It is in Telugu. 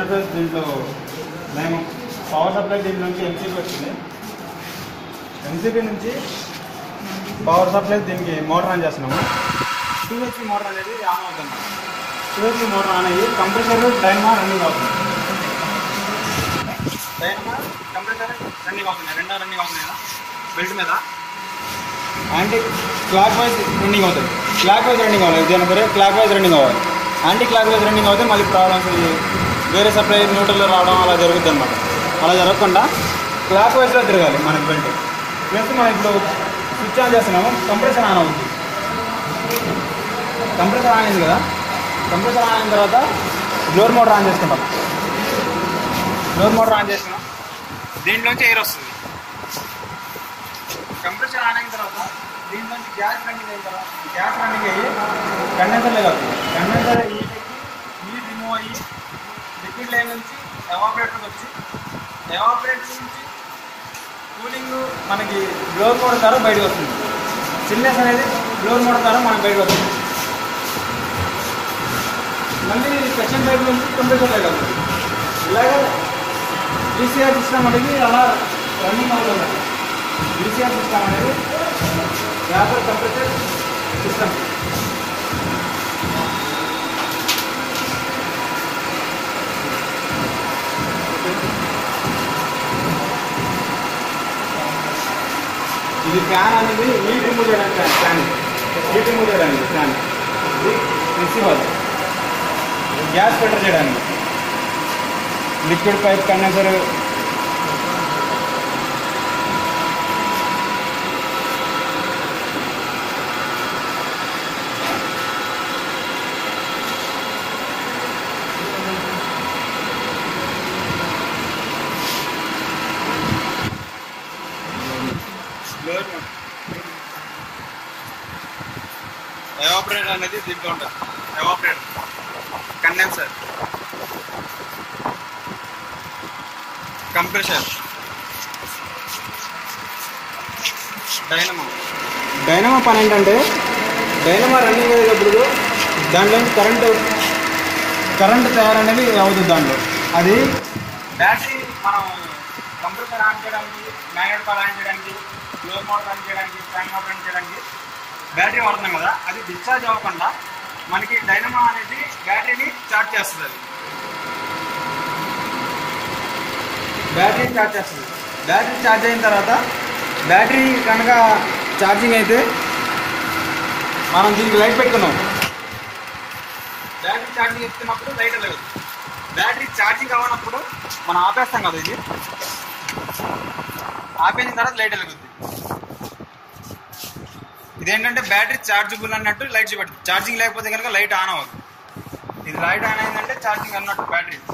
ఫ్రెండ్స్ దీంట్లో మేము పవర్ సప్లై దీంట్లో నుంచి ఎంసీబీ వచ్చింది ఎంసీబీ నుంచి పవర్ సప్లై దీనికి మోటార్ ఆన్ చేస్తున్నాము టూ హెచ్పి మోటార్ అనేది ఆన్ అవుతుంది టూ హెచ్పి మోటార్ ఆన్ అయ్యి కంప్రెసర్ డైనమా రన్నింగ్ అవుతుంది డైనమా కంప్రెసర్ రన్నింగ్ అవుతుంది రెండో రన్నింగ్ అవుతుంది కదా బెల్ట్ మీద యాంటీ క్లాక్ వైజ్ రన్నింగ్ అవుతుంది క్లాక్ వైజ్ రన్నింగ్ అవ్వాలి దేని పేరు క్లాక్ వైజ్ రన్నింగ్ అవ్వాలి యాంటీ క్లాక్ వైజ్ రన్నింగ్ అవుతే మళ్ళీ ప్రాబ్లమ్స్ వేరే సప్లై న్యూట్రల్లో రావడం అలా జరుగుతుంది అనమాట అలా జరగకుండా క్లాక్ వైజ్లో తిరగాలి మనకి బెల్ట్ ప్లస్ మనం ఇప్పుడు స్విచ్ ఆన్ చేస్తున్నాము కంప్రెసర్ ఆన్ అవుతుంది కంప్రెసర్ ఆన్ అయింది కదా కంప్రెసర్ ఆన్ అయిన తర్వాత బ్లోర్ మోటార్ ఆన్ చేసుకుంటాం బ్లోర్ మోటార్ ఆన్ చేసినాం దీంట్లోంచి ఎయిర్ వస్తుంది కంప్రెసర్ ఆన్ అయిన తర్వాత దీంట్లోంచి గ్యాస్ రన్నింగ్ అయిన తర్వాత గ్యాస్ రన్నింగ్ అయ్యి కండెన్సర్ లేదు అవుతుంది కండెన్సర్ ఈ ఈ రిమూవ్ అయ్యి లిక్విడ్ లైన్ నుంచి ఎవాపరేటర్కి వచ్చి ఎవాపరేటర్ నుంచి కూలింగ్ మనకి బ్లోర్ మోడల్ ద్వారా బయటకు వస్తుంది చిల్నెస్ అనేది బ్లోర్ మోడల్ ద్వారా మనకి బయటకు వస్తుంది మళ్ళీ సెకండ్ పైప్ నుంచి కంప్రెసర్ లైట్ అవుతుంది ఇలాగే ఈసీఆర్ సిస్టమ్ అనేది అలా రన్నింగ్ అవుతుంది ఈసీఆర్ సిస్టమ్ అనేది వ్యాపర్ కంప్రెసర్ సిస్టమ్ ఇది ఫ్యాన్ అనేది హీట్ రిమూవ్ చేయడానికి ఫ్యాన్ ఫ్యాన్ హీట్ రిమూవ్ చేయడానికి ఫ్యాన్ ఇది రిసీవర్ గ్యాస్ ఫిల్టర్ చేయడానికి లిక్విడ్ పైప్ కండెన్సర్ ఎవాపరేటర్ అనేది దీంట్లో ఉంటుంది evaporator condenser compressor dynamo dynamo పని ఏంటంటే డైనమో రన్నింగ్ అయ్యేటప్పుడు దాంట్లో నుంచి కరెంటు కరెంట్ తయారనేది అవుతుంది దాంట్లో అది బ్యాటరీ మనం కంప్రెసర్ ఆన్ చేయడానికి మ్యాగ్నెట్ కాల్ ఆన్ చేయడానికి ఫ్లోర్ మోటార్ ఆన్ చేయడానికి ఫ్యాన్ మోటార్ ఆన్ చేయడానికి బ్యాటరీ వాడుతున్నాం కదా అది డిశ్చార్జ్ అవ్వకుండా మనకి డైనమో అనేది బ్యాటరీని చార్జ్ చేస్తుంది అది బ్యాటరీ ఛార్జ్ చేస్తుంది బ్యాటరీ ఛార్జ్ అయిన తర్వాత బ్యాటరీ కనుక ఛార్జింగ్ అయితే మనం దీనికి లైట్ పెట్టుకున్నాం బ్యాటరీ ఛార్జింగ్ ఎత్తున్నప్పుడు లైట్ వెలగదు బ్యాటరీ ఛార్జింగ్ అవ్వనప్పుడు మనం ఆపేస్తాం కదా ఇది ఆపేసిన తర్వాత లైట్ వెలుగుద్ది ఇదేంటంటే బ్యాటరీ ఛార్జబుల్ అన్నట్టు లైట్ చూపెడుతుంది ఛార్జింగ్ లేకపోతే కనుక లైట్ ఆన్ అవ్వదు ఇది లైట్ ఆన్ అయిందంటే ఛార్జింగ్ అన్నట్టు బ్యాటరీ